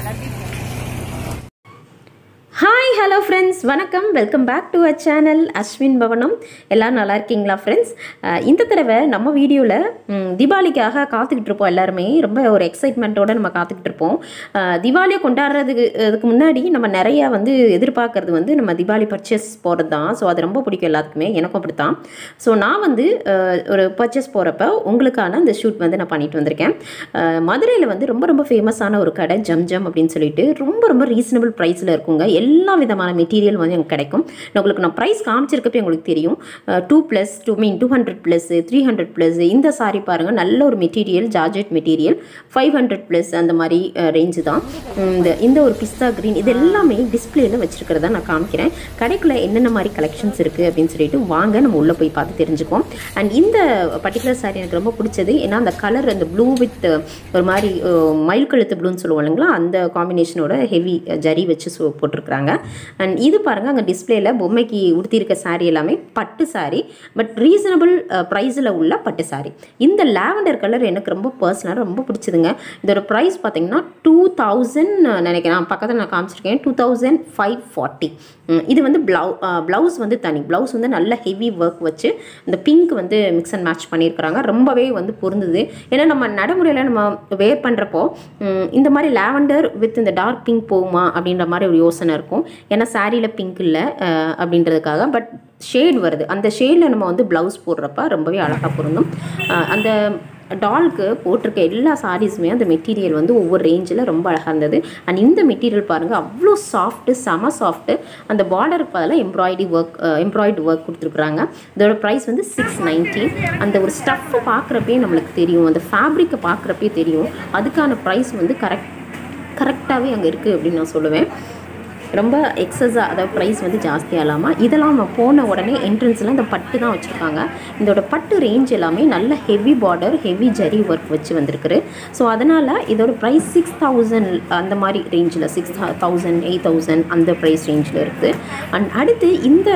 hi hello friends வணக்கம் welcome back to a channel Ashwin Bhavanam எல்லோரும் நல்லா இருக்கீங்களா ஃப்ரெண்ட்ஸ் இந்த தடவை நம்ம வீடியோவில் தீபாவளிக்காக காத்துக்கிட்டு இருப்போம் எல்லாருமே ரொம்ப ஒரு எக்ஸைட்மெண்ட்டோடு நம்ம காத்துக்கிட்டு இருப்போம் அஹ், தீபாவளியை கொண்டாடுறதுக்கு அதுக்கு முன்னாடி நம்ம நிறையா வந்து எதிர்பார்க்கறது வந்து நம்ம தீபாவளி பர்ச்சேஸ் போகிறது தான் ஸோ அது ரொம்ப பிடிக்கும் எல்லாத்துக்குமே எனக்கும் அப்படி தான் ஸோ நான் வந்து அஹ், ஒரு பர்ச்சேஸ் போகிறப்ப உங்களுக்கான இந்த ஷூட் வந்து நான் பண்ணிட்டு வந்திருக்கேன் மதுரையில் வந்து ரொம்ப ரொம்ப ஃபேமஸான ஒரு கடை ஜம் ஜம் அப்படின்னு சொல்லிட்டு ரொம்ப ரொம்ப ரீசனபிள் ப்ரைஸில் இருக்குங்க எல்லா விதமான மெட்டீரியல் வந்து எனக்கு கிடைக்கும் நான் உங்களுக்கு நான் ப்ரைஸ் காமிச்சிருக்கப்ப உங்களுக்கு தெரியும் two plus two mean two hundred plus three hundred plus இந்த சாரி பாருங்கள் நல்ல ஒரு material georgette material five hundred plus அந்த மாதிரி ரேஞ்சு தான் உம், இந்த இந்த ஒரு பிஸ்தா க்ரீன் இது எல்லாமே டிஸ்பிளேல வச்சிருக்கிறத நான் காமிக்கிறேன் கடைக்குள்ளே என்னென்ன மாதிரி கலெக்ஷன்ஸ் இருக்குது அப்படின்னு சொல்லிட்டு வாங்க நம்ம உள்ளே போய் பார்த்து தெரிஞ்சுக்குவோம் அண்ட் இந்த பர்டிகுலர் சாரி எனக்கு ரொம்ப பிடிச்சது ஏன்னா அந்த கலர் அந்த ப்ளூ வித் ஒரு மாதிரி அஹ், மயில் கழுத்து ப்ளூன்னு சொல்லுவோம் இல்லைங்களா அந்த காம்பினேஷனோட ஹெவி ஜரி வச்சு சு- போட்டிருக்கிறாங்க அண்ட் இது பாருங்கள் அங்கே டிஸ்பிளேல பொம்மைக்கு உடுத்தியிருக்க saree எல்லாமே பட்டு saree பட் ரீசனபிள் ப்ரைஸில் உள்ள பட்டு saree இந்த லாவெண்டர் கலர் எனக்கு ரொம்ப பர்சனலாக ரொம்ப பிடிச்சதுங்க இதோட ப்ரைஸ் பார்த்தீங்கன்னா டூ தௌசண்ட் நினைக்கிறேன் பக்கத்தில் நான் காமிச்சிருக்கேன் டூ தௌசண்ட் ஃபைவ் ஃபார்ட்டி இது வந்து ப்ளவு ப்ளவுஸ் வந்து தனி ப்ளவுஸ் வந்து நல்ல ஹெவி ஒர்க் வச்சு இந்த பிங்க் வந்து மிக்ஸ் அண்ட் மேட்ச் பண்ணியிருக்கிறாங்க ரொம்பவே வந்து பொருந்துது ஏன்னா நம்ம நடைமுறையில் நம்ம வேர் பண்ணுறப்போ இந்த மாதிரி லாவெண்டர் வித் இந்த டார்க் பிங்க் போகுமா அப்படின்ற மாதிரி ஒரு யோசனை இருக்கும் ஏன்னா சாரியில் பிங்க் இல்லை அப்படின்றதுக்காக பட் ஷேட் வருது அந்த ஷேடில் நம்ம வந்து ப்ளவுஸ் போடுறப்ப ரொம்பவே அழகாக பொருந்தும் அஹ் அந்த டால்க்கு போட்டிருக்க எல்லா சாரீஸுமே அந்த மெட்டீரியல் வந்து ஒவ்வொரு ரேஞ்சில் ரொம்ப அழகாக இருந்தது அண்ட் இந்த மெட்டீரியல் பாருங்கள் அவ்வளோ சாஃப்ட்டு செம சாஃப்ட்டு அந்த பார்டருக்கு பதிலாக எம்ப்ராய்டி ஒர்க் எம்ப்ராய்டு ஒர்க் கொடுத்துருக்குறாங்க இதோட ப்ரைஸ் வந்து சிக்ஸ் நைன்ட்டி அந்த ஒரு ஸ்டஃப்பை பார்க்குறப்பே நம்மளுக்கு தெரியும் அந்த ஃபேப்ரிக்கை பார்க்குறப்பே தெரியும் அதுக்கான ப்ரைஸ் வந்து கரெக்ட் கரெக்டாகவே அங்கே இருக்குது அப்படின்னு நான் சொல்லுவேன் ரொம்ப எக்ஸஸாக அதாவது ப்ரைஸ் வந்து ஜாஸ்தியாக இல்லாமல் இதெல்லாம் நம்ம போன உடனே என்ட்ரன்ஸில் இந்த பட்டு தான் வச்சுருக்காங்க இதோட பட்டு ரேஞ்ச் எல்லாமே நல்ல heavy border heavy zari work வச்சு வந்திருக்குது ஸோ அதனால் இதோட ப்ரைஸ் சிக்ஸ் தௌசண்ட் அந்த மாதிரி ரேஞ்சில் சிக்ஸ் தௌசண்ட் எயிட் தௌசண்ட் அந்த ப்ரைஸ் ரேஞ்சில் இருக்குது அண்ட் அடுத்து இந்த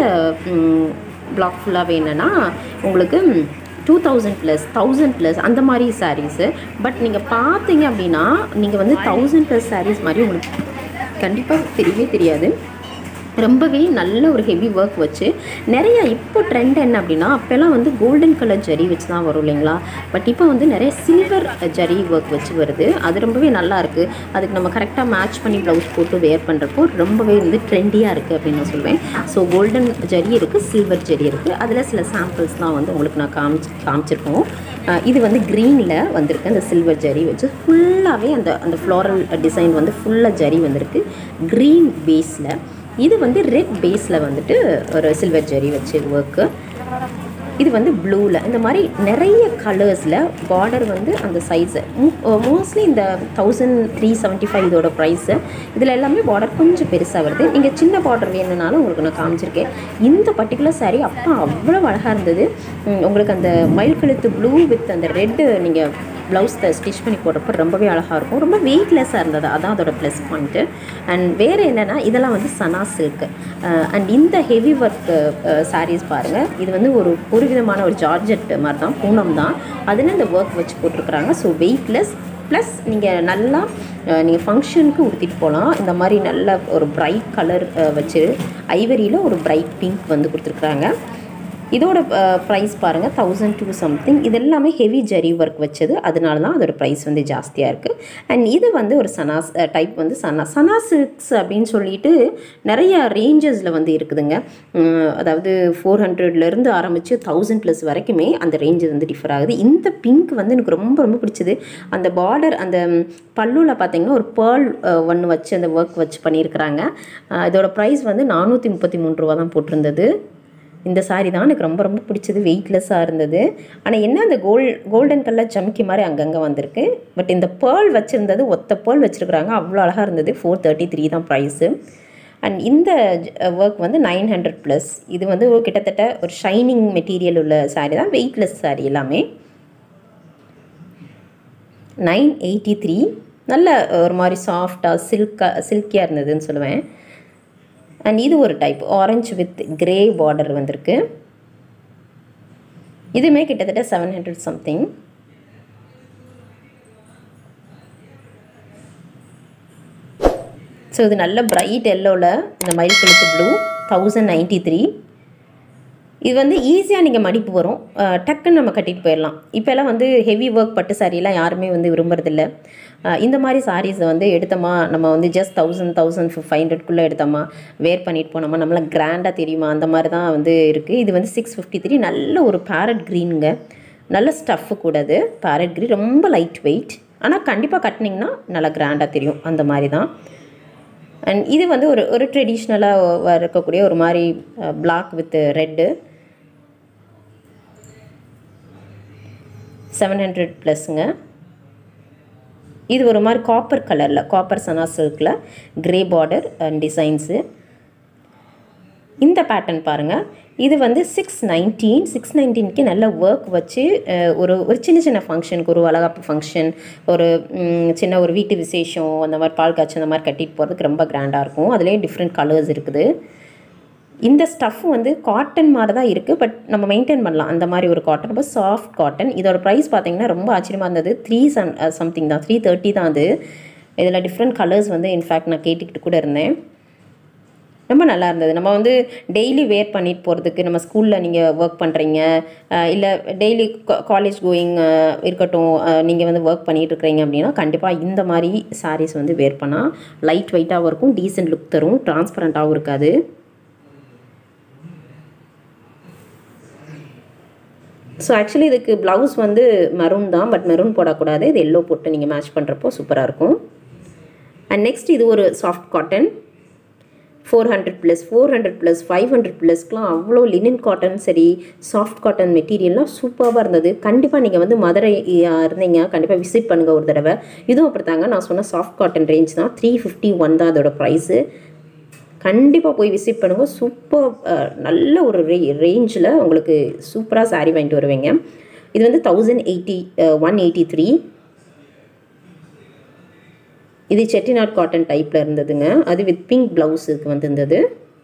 பிளாக் ஃபுல்லாகவே என்னென்னா உங்களுக்கு two thousand plus thousand plus அந்த மாதிரி சாரீஸு பட் நீங்கள் பார்த்தீங்க அப்படின்னா நீங்கள் வந்து தௌசண்ட் ப்ளஸ் சாரீஸ் மாதிரி உங்களுக்கு கண்டிப்பாக தெரியவே தெரியாது ரொம்பவே நல்ல ஒரு ஹெவி ஒர்க் வச்சு நிறைய இப்போ ட்ரெண்ட் என்ன அப்படின்னா அப்போல்லாம் வந்து கோல்டன் கலர் ஜரி வச்சு தான் வரும் இல்லைங்களா பட் இப்போ வந்து நிறைய சில்வர் ஜரி ஒர்க் வச்சு வருது அது ரொம்பவே நல்லா இருக்குது அதுக்கு நம்ம கரெக்டாக மேட்ச் பண்ணி ப்ளவுஸ் போட்டு வேர் பண்ணுறப்போ ரொம்பவே வந்து ட்ரெண்டியாக இருக்குது அப்படின்னு நான் சொல்லுவேன் ஸோ கோல்டன் ஜரி இருக்குது சில்வர் ஜரி இருக்குது அதில் சில சாம்பிள்ஸ்லாம் வந்து உங்களுக்கு நான் காமிச்சு காமிச்சிருக்கோம் அஹ் இது வந்து க்ரீனில் வந்திருக்கு அந்த சில்வர் ஜரி வச்சு ஃபுல்லாகவே அந்த அந்த ஃப்ளோரல் டிசைன் வந்து ஃபுல்லாக ஜரி வந்திருக்கு க்ரீன் பேஸில் இது வந்து ரெட் பேஸில் வந்துட்டு ஒரு சில்வர் ஜெரி வச்சு ஒர்க்கு இது வந்து ப்ளூவில் இந்த மாதிரி நிறைய கலர்ஸில் பார்டர் வந்து அந்த சைஸு மோஸ்ட்லி இந்த தௌசண்ட் த்ரீ செவன்ட்டி ஃபைவ் இதோட ப்ரைஸு இதில் எல்லாமே பார்டர் கொஞ்சம் பெருசாக வருது நீங்கள் சின்ன பார்டர் வேணும்னாலும் உங்களுக்கு நான் காமிச்சிருக்கேன் இந்த பர்டிகுலர் saree அப்பா அவ்வளோ அழகாக இருந்தது உம், உங்களுக்கு அந்த மயில் கழுத்து ப்ளூ வித் அந்த ரெட்டு நீங்கள் ப்ளவுஸ் ஸ்டிச் பண்ணி போடுறப்ப ரொம்பவே அழகாக இருக்கும் ரொம்ப வெயிட்லெஸ்ஸாக இருந்தது அதான் அதோட ப்ளஸ் பாயிண்ட்டு அண்ட் வேறு என்னென்னா இதெல்லாம் வந்து சனா சில்க்கு அண்ட் இந்த ஹெவி ஒர்க் சாரீஸ் பாருங்கள் இது வந்து ஒரு ஒரு விதமான ஒரு ஜார்ஜெட் மாதிரி தான் பூனம் தான் அதில் இந்த ஒர்க் வச்சு போட்டிருக்கிறாங்க ஸோ வெயிட்லெஸ் ப்ளஸ் நீங்கள் நல்லா நீங்கள் ஃபங்க்ஷனுக்கு உடுத்திட்டு போகலாம் இந்த மாதிரி நல்ல ஒரு பிரைட் கலர் வச்சு ஐவரியில் ஒரு பிரைட் பிங்க் வந்து கொடுத்துருக்குறாங்க இதோட ப்ரைஸ் பாருங்கள் தௌசண்ட் டூ சம்திங் இது எல்லாமே ஹெவி ஜரி ஒர்க் வச்சது அதனால தான் அதோட ப்ரைஸ் வந்து ஜாஸ்தியாக இருக்குது அண்ட் இது வந்து ஒரு சனாஸ் டைப் வந்து சனா சனா சில்க்ஸ் அப்படின்னு சொல்லிட்டு நிறைய ரேஞ்சஸில் வந்து இருக்குதுங்க உம், அதாவது ஃபோர் ஹண்ட்ரட்லேருந்து ஆரம்பித்து தௌசண்ட் ப்ளஸ் வரைக்குமே அந்த ரேஞ்சு வந்து டிஃபர் ஆகுது இந்த பிங்க் வந்து எனக்கு ரொம்ப ரொம்ப பிடிச்சது அந்த பார்டர் அந்த பல்லுவில் பார்த்தீங்கன்னா ஒரு பேர்ல் ஒன்று வச்சு அந்த ஒர்க் வச்சு பண்ணியிருக்கிறாங்க அஹ், இதோட ப்ரைஸ் வந்து நானூற்றி முப்பத்தி மூணு ரூபா தான் போட்டிருந்தது இந்த சாரி தான் எனக்கு ரொம்ப ரொம்ப பிடிச்சது வெயிட்லெஸ்ஸாக இருந்தது ஆனால் என்ன அந்த கோல் கோல்டன் கலர் ஜம்கி மாதிரி அங்கங்கே வந்திருக்கு பட் இந்த பேர்ல் வச்சுருந்தது ஒத்த பேர்ல் வச்சுருக்குறாங்க அவ்வளோ அழகாக இருந்தது ஃபோர் தேர்ட்டி த்ரீ தான் ப்ரைஸு அண்ட் இந்த ஒர்க் வந்து நைன் ஹண்ட்ரட் ப்ளஸ் இது வந்து ஒரு கிட்டத்தட்ட ஒரு ஷைனிங் மெட்டீரியல் உள்ள சாரி தான் வெயிட்லெஸ் சாரி எல்லாமே நைன் எயிட்டி த்ரீ நல்ல ஒரு மாதிரி சாஃப்டாக சில்காக சில்கியாக இருந்ததுன்னு சொல்லுவேன் அண்ட் இது ஒரு type orange with grey border வந்திருக்கு இதுவுமே கிட்டத்தட்ட செவன் ஹண்ட்ரட் சம்திங் ஸோ இது நல்ல பிரைட் எல்லோவில் இந்த மயில் கழுத்து ப்ளூ தௌசண்ட் நைன்ட்டி த்ரீ இது வந்து ஈஸியாக நீங்கள் மடிப்பு வரும் அஹ் டக்குன்னு நம்ம கட்டிட்டு போயிடலாம் இப்போல்லாம் வந்து ஹெவி ஒர்க் பட்டு சாரீலாம் யாருமே வந்து விரும்புறதில்ல அஹ் இந்த மாதிரி சாரீஸை வந்து எடுத்தோமா நம்ம வந்து ஜஸ்ட் தௌசண்ட் தௌசண்ட் ஃபைவ் ஹண்ட்ரட்குள்ளே எடுத்தோமா வேர் பண்ணிட்டு போனோமா நம்மளாம் கிராண்டாக தெரியுமா அந்த மாதிரி தான் வந்து இருக்குது இது வந்து சிக்ஸ் ஃபிஃப்டி த்ரீ நல்ல ஒரு பேரட் க்ரீனுங்க நல்ல ஸ்டஃப்பு கூட அது பேரட் க்ரீன் ரொம்ப லைட் வெயிட் ஆனால் கண்டிப்பாக கட்டினீங்கன்னா நல்லா கிராண்டாக தெரியும் அந்த மாதிரி தான் அண்ட் இது வந்து ஒரு ஒரு ட்ரெடிஷ்னலாக இருக்கக்கூடிய ஒரு மாதிரி black with red seven hundred ப்ளஸ்ங்க இது ஒரு மாதிரி காப்பர் கலரில் காப்பர் சனா சில்கில் கிரே பார்டர் அண்ட் டிசைன்ஸு இந்த பேட்டர்ன் பாருங்கள் இது வந்து சிக்ஸ் நைன்டீன் சிக்ஸ் நைன்டீனுக்கு நல்ல ஒர்க் வச்சு அஹ், ஒரு ஒரு சின்ன சின்ன ஃபங்க்ஷனுக்கு ஒரு வளகாப்பு ஃபங்க்ஷன் ஒரு ம், சின்ன ஒரு வீட்டு விசேஷம் அந்த மாதிரி பால் காய்ச்சி அந்த மாதிரி கட்டிட்டு போகிறதுக்கு ரொம்ப கிராண்டாக இருக்கும் அதுலேயே டிஃப்ரெண்ட் கலர்ஸ் இருக்குது இந்த ஸ்டஃப் வந்து காட்டன் மாதிரி தான் இருக்குது பட் நம்ம மெயின்டைன் பண்ணலாம் அந்த மாதிரி ஒரு காட்டன் ரொம்ப சாஃப்ட் காட்டன் இதோட ப்ரைஸ் பார்த்தீங்கன்னா ரொம்ப ஆச்சரியமாக இருந்தது த்ரீ சம் சம்திங் தான் த்ரீ தேர்ட்டி தான் அது இதில் டிஃப்ரெண்ட் கலர்ஸ் வந்து இன்ஃபேக்ட் நான் கேட்டுக்கிட்டு கூட இருந்தேன் ரொம்ப நல்லா இருந்தது நம்ம வந்து டெய்லி வேர் பண்ணிட்டு போகிறதுக்கு நம்ம ஸ்கூலில் நீங்கள் ஒர்க் பண்ணுறீங்க இல்லை டெய்லி காலேஜ் கோயிங் இருக்கட்டும் நீங்கள் வந்து ஒர்க் பண்ணிட்டு இருக்கிறீங்க அப்படின்னா கண்டிப்பாக இந்த மாதிரி சாரீஸ் வந்து வேர் பண்ணால் லைட் வெயிட்டாகவும் இருக்கும் டீசென்ட் லுக் தரும் டிரான்ஸ்பரண்ட்டாகவும் இருக்காது ஸோ ஆக்சுவலி இதுக்கு ப்ளவுஸ் வந்து மெரூன் தான் பட் மெரூன் போடக்கூடாது இது எல்லோ போட்டு நீங்கள் மேட்ச் பண்ணுறப்போ சூப்பராக இருக்கும் அண்ட் நெக்ஸ்ட் இது ஒரு soft cotton four hundred plus four hundred plus five hundred ப்ளஸ்க்குலாம் அவ்வளோ லினன் காட்டன் சரி சாஃப்ட் காட்டன் மெட்டீரியல்லாம் சூப்பராக இருந்தது கண்டிப்பாக நீங்கள் வந்து மதுரை ஆ, இருந்தீங்க கண்டிப்பாக விசிட் பண்ணுங்கள் ஒரு தடவை இதுவும் அப்படித்தாங்க நான் சொன்ன சாஃப்ட் காட்டன் ரேஞ்ச் தான் த்ரீ ஃபிஃப்டி ஒன் தான் அதோட ப்ரைஸு கண்டிப்பாக போய் விசிட் பண்ணுங்கள் சூப்பர் நல்ல ஒரு ரே ரேஞ்சில் உங்களுக்கு சூப்பராக saree வாங்கிட்டு வருவீங்க இது வந்து thousand eighty one eighty three இது செட்டிநாட் காட்டன் டைப்பில் இருந்ததுங்க அது வித் பிங்க் ப்ளவுஸுக்கு வந்திருந்தது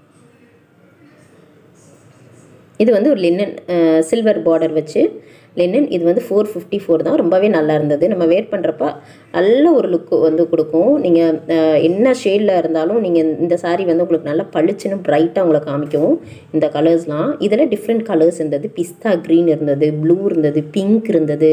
இது வந்து ஒரு லினன் சில்வர் பார்டர் வச்சு லினன் இது வந்து ஃபோர் ஃபிஃப்டி ஃபோர் தான் ரொம்பவே நல்லா இருந்தது நம்ம வேர் பண்ணுறப்ப நல்ல ஒரு லுக்கு வந்து கொடுக்கும் நீங்கள் என்ன ஷேடில் இருந்தாலும் நீங்கள் இந்த saree வந்து உங்களுக்கு நல்லா பளிச்சுன்னு பிரைட்டாக உங்களை காமிக்கும் இந்த கலர்ஸ்லாம் இதில் டிஃப்ரெண்ட் கலர்ஸ் இருந்தது பிஸ்தா க்ரீன் இருந்தது ப்ளூ இருந்தது பிங்க் இருந்தது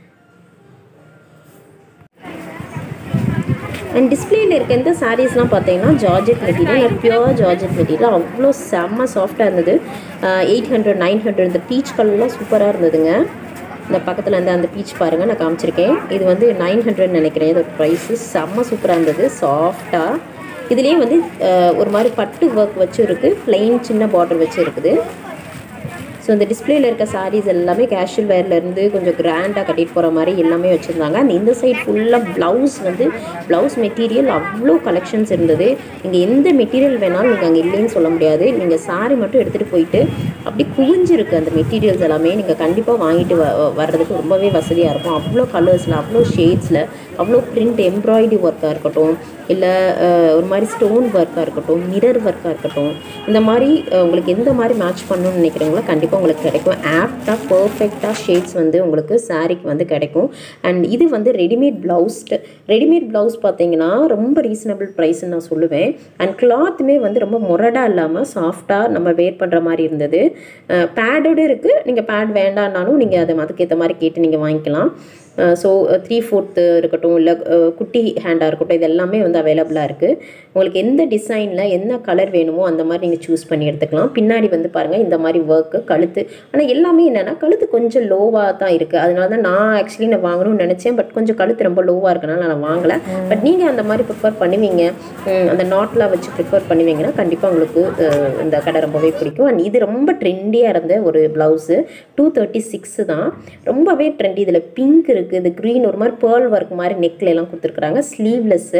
அண்ட் டிஸ்பிளேயில் இருக்க இந்த சாரீஸ்லாம் பார்த்தீங்கன்னா georgette material pure georgette material அவ்வளோ செம்ம சாஃப்டாக இருந்தது எயிட் ஹண்ட்ரட் நைன் ஹண்ட்ரட் இந்த பீச் கலர்லாம் சூப்பராக இருந்ததுங்க இந்த பக்கத்தில் வந்து அந்த பீச் பாருங்கள் நான் காமிச்சிருக்கேன் இது வந்து நைன் ஹண்ட்ரட் நினைக்கிறேன் இதோட ப்ரைஸு செம்ம சூப்பராக இருந்தது சாஃப்டாக இதுலேயே வந்து அஹ், ஒரு மாதிரி பட்டு ஒர்க் வச்சு இருக்குது plain சின்ன பார்டர் வச்சு இருக்குது ஸோ இந்த டிஸ்பிளேல இருக்க சாரீஸ் எல்லாமே கேஷுவல் வேர்லேருந்து கொஞ்சம் கிராண்டாக கட்டிட்டு போகிற மாதிரி எல்லாமே வச்சுருந்தாங்க அந்த இந்த சைட் ஃபுல்லாக ப்ளவுஸ் வந்து ப்ளவுஸ் மெட்டீரியல் அவ்வளோ கலெக்ஷன்ஸ் இருந்தது நீங்கள் எந்த மெட்டீரியல் வேணாலும் நீங்கள் அங்கே இல்லைன்னு சொல்ல முடியாது நீங்கள் saree மட்டும் எடுத்துகிட்டு போயிட்டு அப்படி குவிஞ்சிருக்கு அந்த மெட்டீரியல்ஸ் எல்லாமே நீங்கள் கண்டிப்பாக வாங்கிட்டு வ வர்றதுக்கு ரொம்பவே வசதியாக இருக்கும் அவ்வளோ கலர்ஸில் அவ்வளோ ஷேட்ஸில் அவ்வளோ பிரிண்ட் எம்ப்ராய்டரி ஒர்க்காக இருக்கட்டும் இல்லை ஒரு மாதிரி ஸ்டோன் ஒர்க்காக இருக்கட்டும் மிரர் ஒர்க்காக இருக்கட்டும் இந்த மாதிரி அஹ், உங்களுக்கு எந்த மாதிரி மேட்ச் பண்ணணும்னு நினைக்கிறீங்களோ கண்டிப்பாக உங்களுக்கு கிடைக்கும் ஆப்டாக பர்ஃபெக்டாக ஷேட்ஸ் வந்து உங்களுக்கு சாரீக்கு வந்து கிடைக்கும் அண்ட் இது வந்து ரெடிமேட் ப்ளவுஸ் ரெடிமேட் ப்ளவுஸ் பார்த்தீங்கன்னா ரொம்ப ரீசனபிள் ப்ரைஸ்ன்னு நான் சொல்லுவேன் அண்ட் கிளாத்துமே வந்து ரொம்ப முரடாக இல்லாமல் சாஃப்டாக நம்ம வேர் பண்ணுற மாதிரி இருந்தது பேடோடு இருக்குது நீங்கள் பேட் வேண்டான்னாலும் நீங்கள் அதை அதுக்கேற்ற மாதிரி கேட்டு நீங்கள் வாங்கிக்கலாம் ஸோ த்ரீ ஃபோர்த்து இருக்கட்டும் இல்லை குட்டி ஹேண்டாக இருக்கட்டும் இது எல்லாமே வந்து அவைலபிளாக இருக்குது உங்களுக்கு எந்த டிசைனில் என்ன கலர் வேணுமோ அந்த மாதிரி நீங்கள் சூஸ் பண்ணி எடுத்துக்கலாம் பின்னாடி வந்து பாருங்கள் இந்த மாதிரி ஒர்க்கு கழுத்து ஆனால் எல்லாமே என்னென்னா கழுத்து கொஞ்சம் லோவாக தான் இருக்குது அதனால தான் நான் ஆக்சுவலி நான் வாங்கணும்னு நினச்சேன் பட் கொஞ்சம் கழுத்து ரொம்ப லோவாக இருக்கனால நான் வாங்கலை பட் நீங்கள் அந்த மாதிரி ப்ரிஃபர் பண்ணுவீங்க உம், அந்த நாட்லாம் வச்சு ப்ரிஃபர் பண்ணுவீங்கன்னா கண்டிப்பாக உங்களுக்கு அஹ், இந்த கடை ரொம்பவே பிடிக்கும் அண்ட் இது ரொம்ப ட்ரெண்டியாக இருந்த ஒரு ப்ளவுஸு டூ தேர்ட்டி சிக்ஸு தான் ரொம்பவே ட்ரெண்டி இதில் பிங்க் இருக்குது இது க்ரீன் ஒரு மாதிரி பேர்ல் ஒர்க் மாதிரி நெக்ல எல்லாம் கொடுத்துருக்குறாங்க ஸ்லீவ்லெஸ்ஸு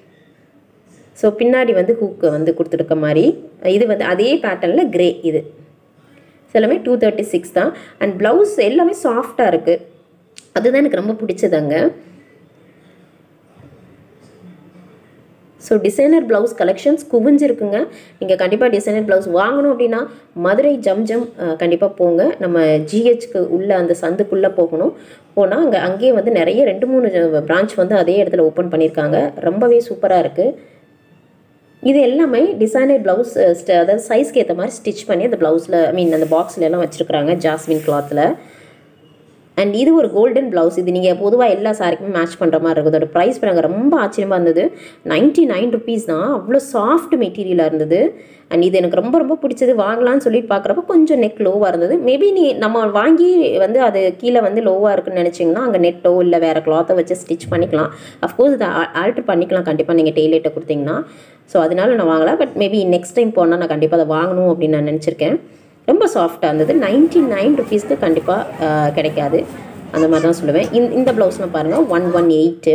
ஸோ பின்னாடி வந்து ஹூக்கு வந்து கொடுத்துருக்க மாதிரி இது வந்து அதே பேட்டர்னில் கிரே இது So, எல்லாமே டூ தேர்ட்டி சிக்ஸ் தான் அண்ட் ப்ளவுஸ் எல்லாமே சாஃப்டாக இருக்குது அதுதான் எனக்கு ரொம்ப பிடிச்சதுங்க ஸோ டிசைனர் ப்ளவுஸ் கலெக்ஷன்ஸ் குவிஞ்சிருக்குங்க நீங்கள் கண்டிப்பாக டிசைனர் ப்ளவுஸ் வாங்கணும் அப்படின்னா மதுரை ஜம்ஜம் கண்டிப்பாக போங்க நம்ம ஜிஹெச்க்கு உள்ள அந்த சந்துக்குள்ளே போகணும் போனால் அங்கே அங்கேயே வந்து நிறைய ரெண்டு மூணு பிரான்ச் வந்து அதே இடத்துல ஓப்பன் பண்ணியிருக்காங்க ரொம்பவே சூப்பராக இருக்குது இது எல்லாமே டிசைனர் ப்ளவுஸ் அதாவது சைஸ்க்கு ஏற்ற மாதிரி ஸ்டிச் பண்ணி அந்த ப்ளவுஸில் ஐ மீன் அந்த பாக்ஸில் எல்லாம் வச்சுருக்குறாங்க ஜாஸ்மின் கிளாத்தில் அண்ட் இது ஒரு கோல்டன் ப்ளவுஸ் இது நீங்கள் பொதுவாக எல்லா சாரிக்குமே மேட்ச் பண்ணுற மாதிரி இருக்கும் அதோட ப்ரைஸ் பண்ணாங்க ரொம்ப ஆச்சரியமாக இருந்தது நைன்ட்டி நைன் ருபீஸ் தான் அவ்வளோ சாஃப்ட் மெட்டீரியலாக இருந்தது அண்ட் இது எனக்கு ரொம்ப ரொம்ப பிடிச்சது வாங்கலாம்னு சொல்லிட்டு பார்க்குறப்ப கொஞ்சம் நெக் லோவாக இருந்தது மேபி நீ நம்ம வாங்கி வந்து அது கீழே வந்து லோவாக இருக்குன்னு நினச்சிங்கன்னா அங்கே நெட்டோ இல்லை வேறு கிளாத்தை வச்சு ஸ்டிச் பண்ணிக்கலாம் அஃப்கோர்ஸ் இதை ஆல்ட்ரு பண்ணிக்கலாம் கண்டிப்பாக நீங்கள் டெய்லர்கிட்ட கொடுத்தீங்கன்னா ஸோ அதனால நான் வாங்கலை பட் மேபி நெக்ஸ்ட் டைம் போனால் நான் கண்டிப்பாக அதை வாங்கணும் அப்படின்னு நான் நினச்சிருக்கேன் ரொம்ப சாஃப்டாக இருந்தது நைன்ட்டி நைன் ருபீஸ்க்கு கண்டிப்பாக கிடைக்காது அந்த மாதிரி தான் சொல்லுவேன் இந்த இந்த ப்ளவுஸ்லாம் பாருங்கள் ஒன் ஒன் எயிட்டு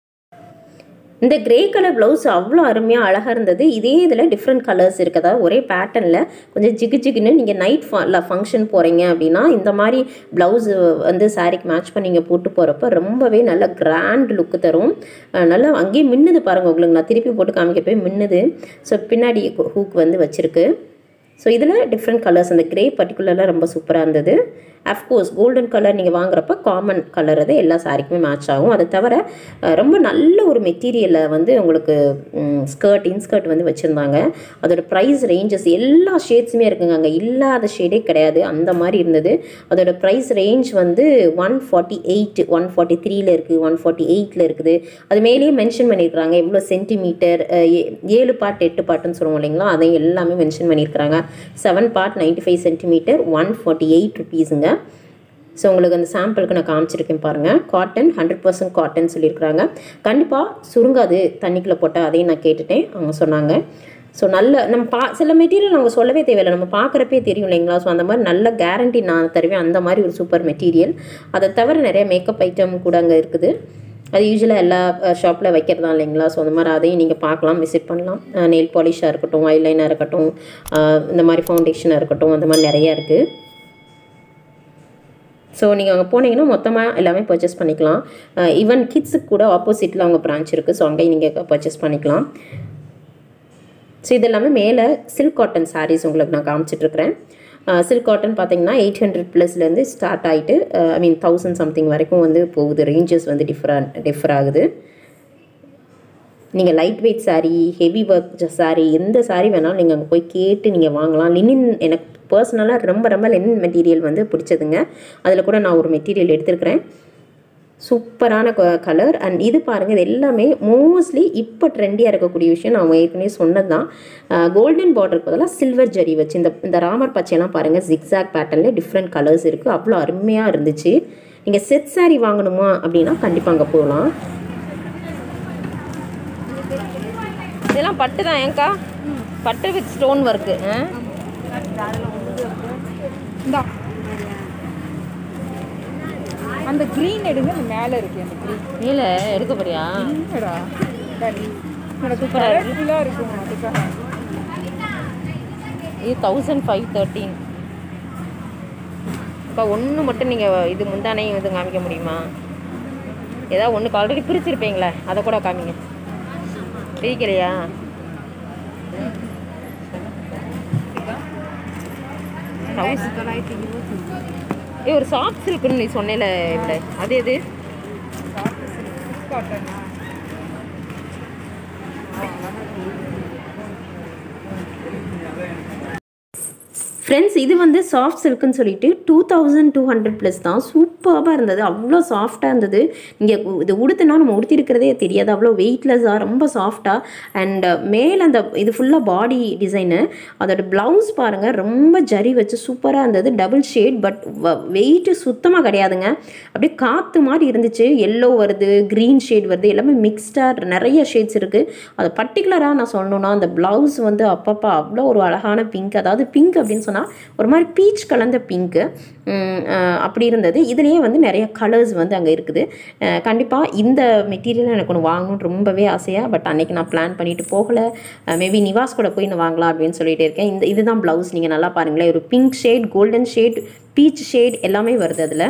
இந்த கிரே கலர் ப்ளவுஸ் அவ்வளோ அருமையாக அழகாக இருந்தது இதே இதில் டிஃப்ரெண்ட் கலர்ஸ் இருக்கதா ஒரே பேட்டர்னில் கொஞ்சம் ஜிகு ஜிகுன்னு நீங்கள் நைட் ஃபங்க்ஷன் போகிறீங்க அப்படின்னா இந்த மாதிரி ப்ளவுஸ் வந்து சாரீக்கு மேட்ச் பண்ணி நீங்கள் போட்டு போகிறப்ப ரொம்பவே நல்ல கிராண்ட் லுக்கு தரும் நல்லா அங்கேயே மின்னுது பாருங்கள் உங்களுக்கு நான் திருப்பி போட்டு காமிக்க போய் மின்னுது ஸோ பின்னாடி ஹூக் வந்து வச்சுருக்கு ஸோ இதில் டிஃப்ரெண்ட் கலர்ஸ் அந்த கிரே பர்டிகுலராக ரொம்ப சூப்பராக இருந்தது அஃப்கோர்ஸ் கோல்டன் கலர் நீங்கள் வாங்குறப்ப காமன் கலர் அது எல்லா சாரிக்குமே மேட்ச் ஆகும் அதை தவிர ரொம்ப நல்ல ஒரு மெட்டீரியலை வந்து உங்களுக்கு ஸ்கர்ட் இன்ஸ்கர்ட் வந்து வச்சுருந்தாங்க அதோட ப்ரைஸ் ரேஞ்சஸ் எல்லா ஷேட்ஸுமே இருக்குங்க அங்கே இல்லாத ஷேடே கிடையாது அந்த மாதிரி இருந்தது அதோட ப்ரைஸ் ரேஞ்ச் வந்து one forty eight one forty த்ரீல இருக்குது ஒன் ஃபார்ட்டி எயிட்டில் இருக்குது அது மேலேயே மென்ஷன் பண்ணியிருக்காங்க எவ்வளோ சென்டிமீட்டர் ஏழு பார்ட் எட்டு பார்ட்டுன்னு சொல்லுவோம் இல்லைங்களா அதையும் எல்லாமே மென்ஷன் பண்ணியிருக்கிறாங்க seven part ninety five centimetre one forty eight ருபீஸுங்க ஸோ உங்களுக்கு அந்த சாம்பிளுக்கு நான் காமிச்சிருக்கேன் பாருங்கள் காட்டன் ஹண்ட்ரட் பர்சன்ட் காட்டன் சொல்லியிருக்கிறாங்க கண்டிப்பாக சுருங்காது தண்ணிக்குள்ளே போட்டால் அதையும் நான் கேட்டுட்டேன் அவங்க சொன்னாங்க ஸோ நல்ல நம்ம பா சில மெட்டீரியல் அவங்க சொல்லவே தேவையில்லை நம்ம பார்க்குறப்பே தெரியும் இல்லைங்களா ஸோ அந்த மாதிரி நல்ல கேரண்டி நான் தருவேன் அந்த மாதிரி ஒரு சூப்பர் மெட்டீரியல் அதை தவிர நிறைய மேக்கப் ஐட்டம் கூட அங்கே இருக்குது அது யூஸ்வலாக எல்லா ஷாப்பில் வைக்கிறதா இல்லைங்களா ஸோ அந்த மாதிரி அதையும் நீங்கள் பார்க்கலாம் விசிட் பண்ணலாம் நெயில் பாலிஷாக இருக்கட்டும் ஐலைனாக இருக்கட்டும் இந்த மாதிரி ஃபவுண்டேஷனாக இருக்கட்டும் அந்த மாதிரி நிறையா இருக்குது ஸோ நீங்கள் அங்கே போனீங்கன்னா மொத்தமாக எல்லாமே பர்ச்சேஸ் பண்ணிக்கலாம் ஈவன் கிட்ஸுக்கு கூட ஆப்போசிட்டில் அவங்க பிரான்ச் இருக்குது ஸோ அங்கேயும் நீங்கள் பர்ச்சேஸ் பண்ணிக்கலாம் ஸோ இது எல்லாமே மேலே சில்க் காட்டன் சாரீஸ் உங்களுக்கு நான் காமிச்சிட்ருக்கிறேன் சில்க் காட்டன் பார்த்தீங்கன்னா எயிட் ஹண்ட்ரட் ப்ளஸ்லேருந்து ஸ்டார்ட் ஆகிட்டு ஐ மீன் தௌசண்ட் சம்திங் வரைக்கும் வந்து போகுது ரேஞ்சஸ் வந்து டிஃப்ரெண்ட் டிஃபர் ஆகுது நீங்கள் light weight sari heavy work sari எந்த சாரீ வேணாலும் நீங்கள் அங்கே போய் கேட்டு நீங்கள் வாங்கலாம் லினின் எனக்கு பர்சனலாக ரொம்ப ரொம்ப லினின் மெட்டீரியல் வந்து பிடிச்சதுங்க அதில் கூட நான் ஒரு மெட்டீரியல் எடுத்திருக்கிறேன் சூப்பரான கலர் அண்ட் இது பாருங்கள் இது எல்லாமே மோஸ்ட்லி இப்போ ட்ரெண்டியாக இருக்கக்கூடிய விஷயம் நான் ஏற்கனவே சொன்னது தான் கோல்டன் பார்டருக்கு பதிலாக சில்வர் ஜரி வச்சு இந்த இந்த ராமர் பச்சையெல்லாம் பாருங்கள் ஜிக்ஸாக் பேட்டர்னில் டிஃப்ரெண்ட் கலர்ஸ் இருக்குது அவ்வளோ அருமையாக இருந்துச்சு நீங்கள் செட் சாரீ வாங்கணுமா அப்படின்னா கண்டிப்பாக அங்கே போகலாம் இதெல்லாம் பட்டு தான் ஏங்கா பட்டு வித் ஸ்டோன் ஒர்க்கு இந்தா அந்த க்ரீன் எடுங்க அந்த மேலே இருக்கு அந்த க்ரீன் மேலே எடுக்க போறியா இல்லைடா எனக்கு கலர்ஃபுல்லாக இருக்கும் அதுக்காக இது தௌசண்ட் ஃபைவ் தேர்ட்டீன் அக்கா ஒன்று மட்டும் நீங்கள் இது முந்தானையும் இது காமிக்க முடியுமா ஏதாவது ஒன்றுக்கு ஆல்ரெடி பிரிச்சிருப்பீங்களே அதை கூட காமிங்க பிரிக்கலையா ஏ ஒரு சாஃப்ட் சில்க்குன்னு நீ சொன்னேல இவ்வளோ அது எது காட்டனா ஃப்ரெண்ட்ஸ் இது வந்து சாஃப்ட் சில்க்குன்னு சொல்லிட்டு two thousand two hundred plus தான் சூப்பராக இருந்தது அவ்வளோ சாஃப்டாக இருந்தது நீங்கள் இது உடுத்துனா நம்ம உடுத்திருக்கிறதே தெரியாது அவ்வளோ வெயிட்லெஸ்ஸாக ரொம்ப சாஃப்டாக அண்ட் மேலே அந்த இது ஃபுல்லாக பாடி டிசைனு அதோட ப்ளவுஸ் பாருங்கள் ரொம்ப ஜரி வச்சு சூப்பராக இருந்தது டபுள் ஷேட் பட் வெயிட்டு சுத்தமாக கிடையாதுங்க அப்படியே காற்று மாதிரி இருந்துச்சு எல்லோ வருது க்ரீன் ஷேட் வருது எல்லாமே மிக்ஸ்டாக நிறைய ஷேட்ஸ் இருக்குது அது பர்டிகுலராக நான் சொல்லணும்னா அந்த ப்ளவுஸ் வந்து அப்பப்பா அவ்வளோ ஒரு அழகான பிங்க் அதாவது பிங்க் அப்படின்னு சொன்னால் ஒரு மாதிரி பீச் கலந்த பிங்க்கு அப்படி இருந்தது இதுலேயே வந்து நிறைய கலர்ஸ் வந்து அங்கே இருக்குது கண்டிப்பாக இந்த மெட்டீரியல் எனக்கு ஒன்று வாங்கணும்னு ரொம்பவே ஆசையாக பட் அன்றைக்கி நான் பிளான் பண்ணிட்டு போகலை மேபி நிவாஸ் கூட போய் நான் வாங்கலாம் அப்படின்னு சொல்லிட்டு இருக்கேன் இந்த இதுதான் ப்ளவுஸ் நீங்கள் நல்லா பாருங்களேன் ஒரு pink shade golden shade peach shade எல்லாமே வருது அதில்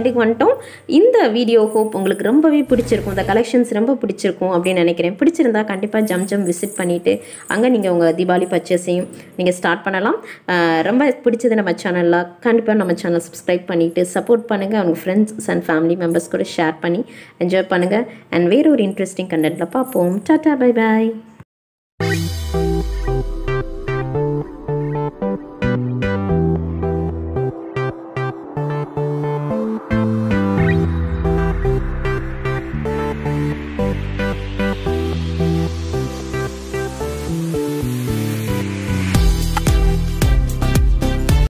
எண்டுக்கு வந்துட்டோம் இந்த வீடியோ ஹோப் உங்களுக்கு ரொம்பவே பிடிச்சிருக்கும் இந்த கலெக்ஷன்ஸ் ரொம்ப பிடிச்சிருக்கும் அப்படின்னு நினைக்கிறேன் பிடிச்சிருந்தா கண்டிப்பாக ஜம் ஜம் விசிட் பண்ணிவிட்டு அங்கே நீங்கள் உங்கள் தீபாவளி பர்ச்சேஸையும் நீங்கள் ஸ்டார்ட் பண்ணலாம் அஹ் ரொம்ப பிடிச்சது நம்ம சேனலில் கண்டிப்பாக நம்ம சேனல் சப்ஸ்கிரைப் பண்ணிவிட்டு சப்போர்ட் பண்ணுங்கள் அவங்க ஃப்ரெண்ட்ஸ் அண்ட் ஃபேமிலி மெம்பர்ஸ் கூட ஷேர் பண்ணி என்ஜாய் பண்ணுங்கள் அண்ட் வேறு ஒரு இன்ட்ரெஸ்டிங் கண்டென்ட்டில் பார்ப்போம் டாட்டா பை பாய்